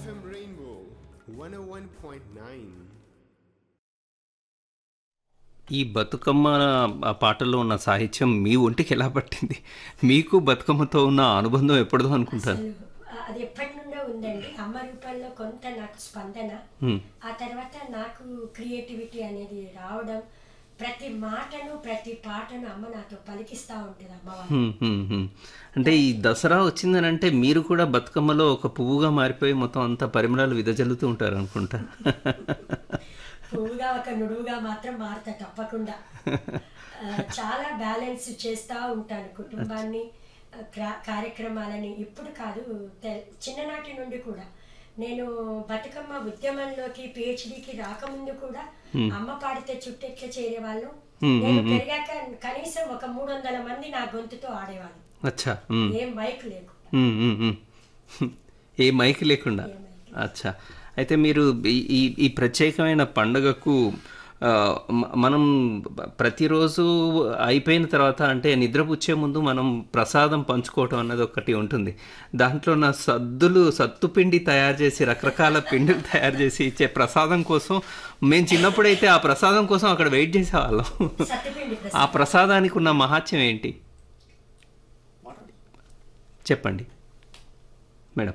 FM Rainbow 101.9. ఈ బతుకమ్మ ఆ పాటల్లో ఉన్న సాహిత్యం మీ ఒంటికి ఎలా పట్టింది మీకు బతుకమ్మతో ఉన్న అనుబంధం ఎప్పుడుదో అనుకుంటాను అసలు అది ఎప్పటి నుండో ఉందండి అమ్మ రూపంలో కొంత నాకు స్పందన హ్మ్. ఆ తర్వాత నాకు క్రియేటివిటీ అనేది రావడం ప్రతి మాటను ప్రతి పాటను అమ్మ నాతో పలికిస్తూ ఉంటుంది అమ్మవారు హ్మ్, హ్మ్, హ్మ్. అంటే ఈ దసరా వచ్చిందని అంటే మీరు కూడా బతుకమ్మలో ఒక పువ్వుగా మారిపోయి మొత్తం అంతా పరిమళాలు విదజల్లుతూ ఉంటారు అనుకుంటా పువ్వుగా ఒక నుడువుగా మాత్రం మారుతా తప్పకుండా ఆ, చాలా బ్యాలెన్స్ చేస్తూ ఉంటాను కుటుంబాన్ని ఆ, క్రా- కార్యక్రమాలని ఇప్పుడు కాదు తె- చిన్ననాటి నుండి కూడా నేను బతుకమ్మ ఉద్యమంలోకి పిహెచ్డికి రాకముందు కూడా అమ్మ పాడితే చుట్టెట్ల చేరేవాళ్ళు నేను పెరిగాక కనీసం ఒక మూడు వందల మంది నా గొంతుతో ఆడేవాళ్ళు అచ్చా హ్మ్. ఏం మైక్ లేకుండా హ్మ్, హ్మ్, హ్మ్. ఏ మైక్ లేకుండా అచ్చా అయితే మీరు ఈ- ఈ ఈ ప్రత్యేకమైన పండుగకు ఆ, మ- మనం బ- ప్రతిరోజు అయిపోయిన తర్వాత అంటే నిద్రపుచ్చే ముందు మనం ప్రసాదం పంచుకోవటం అన్నది ఒకటి ఉంటుంది దాంట్లో నా సద్దులు సత్తుపిండి తయారు చేసి రకరకాల పిండిలు తయారు చేసి ఇచ్చే ప్రసాదం కోసం మేము చిన్నప్పుడైతే ఆ ప్రసాదం కోసం అక్కడ వెయిట్ చేసేవాళ్ళం సత్తుపిండి ప్రసాదం. ఆ ప్రసాదానికి ఉన్న మహాత్యం ఏంటి చెప్పండి మేడం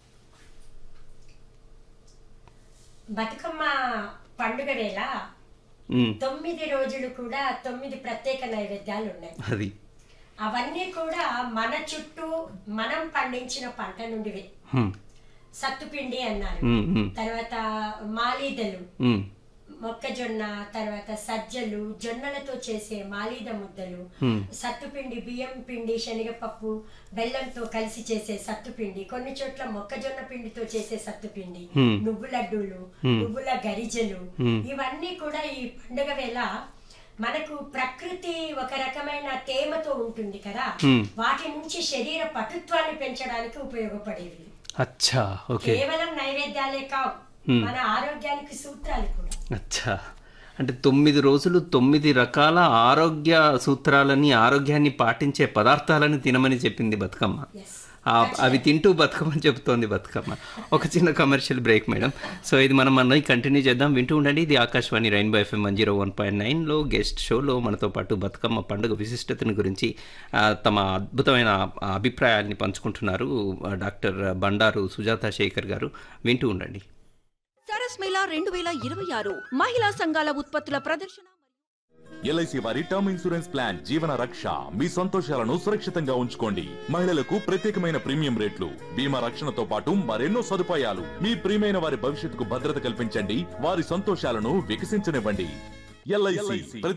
బతుకమ్మ పండుగ వేళ ఉమ్, తొమ్మిది రోజులు కూడా తొమ్మిది ప్రత్యేక నైవేద్యాలు ఉన్నాయి అది అవన్నీ కూడా మన చుట్టూ మనం పండించిన పంట నుండివే ఉమ్, సత్తుపిండి అన్నారు ఉమ్, ఉమ్, తర్వాత మాలీదలు ఉమ్, మొక్కజొన్న తర్వాత సజ్జలు జొన్నలతో చేసే మాలీద ముద్దలు Hmm. సత్తుపిండి బియ్యం పిండి శనగపప్పు బెల్లంతో కలిసి చేసే సత్తుపిండి కొన్ని చోట్ల మొక్కజొన్న పిండితో చేసే సత్తుపిండి Hmm. నువ్వు లడ్డూలు నువ్వుల గరిజలు ఇవన్నీ కూడా ఈ పండుగ వేళ మనకు ప్రకృతి ఒక రకమైన తేమతో ఉంటుంది కదా Hmm. వాటి నుంచి శరీర పటుత్వాన్ని పెంచడానికి ఉపయోగపడేవి అచ్చా ఓకే కేవలం నైవేద్యాలే కావు మన ఆరోగ్యానికి సూత్రాలు కూడా అచ్చా అంటే తొమ్మిది రోజులు తొమ్మిది రకాల ఆరోగ్య సూత్రాలని ఆరోగ్యాన్ని పాటించే పదార్థాలని తినమని చెప్పింది బతుకమ్మ ఎస్ ఆ- అవి తింటూ బతుకమ్మని చెప్తోంది బతుకమ్మ ఒక చిన్న కమర్షియల్ బ్రేక్ మేడం సో ఇది మనం అన్నది కంటిన్యూ చేద్దాం వింటూ ఉండండి ఇది Akashvani rainbow FM one zero one point నైన్లో గెస్ట్ షోలో మనతో పాటు బతుకమ్మ పండుగ విశిష్టతను గురించి ఆ, తమ అద్భుతమైన ఆ, అభిప్రాయాల్ని పంచుకుంటున్నారు ఆ, డాక్టర్ బండారు సుజాత శేఖర్ గారు వింటూ ఉండండి సరస్ మేళా రెండు వేల ఇరవై ఆరు మహిళా సంఘాల ఉత్పత్తుల ప్రదర్శన ఎల్ఐసి వారి టర్మ్ ఇన్సూరెన్స్ ప్లాన్ జీవన రక్ష మీ సంతోషాలను సురక్షితంగా ఉంచుకోండి మహిళలకు ప్రత్యేకమైన ప్రీమియం రేట్లు బీమా రక్షణతో పాటు మరెన్నో సదుపాయాలు మీ ప్రియమైన వారి భవిష్యత్తుకు భద్రత కల్పించండి వారి సంతోషాలను వికసించనివ్వండి ఎల్ఐసి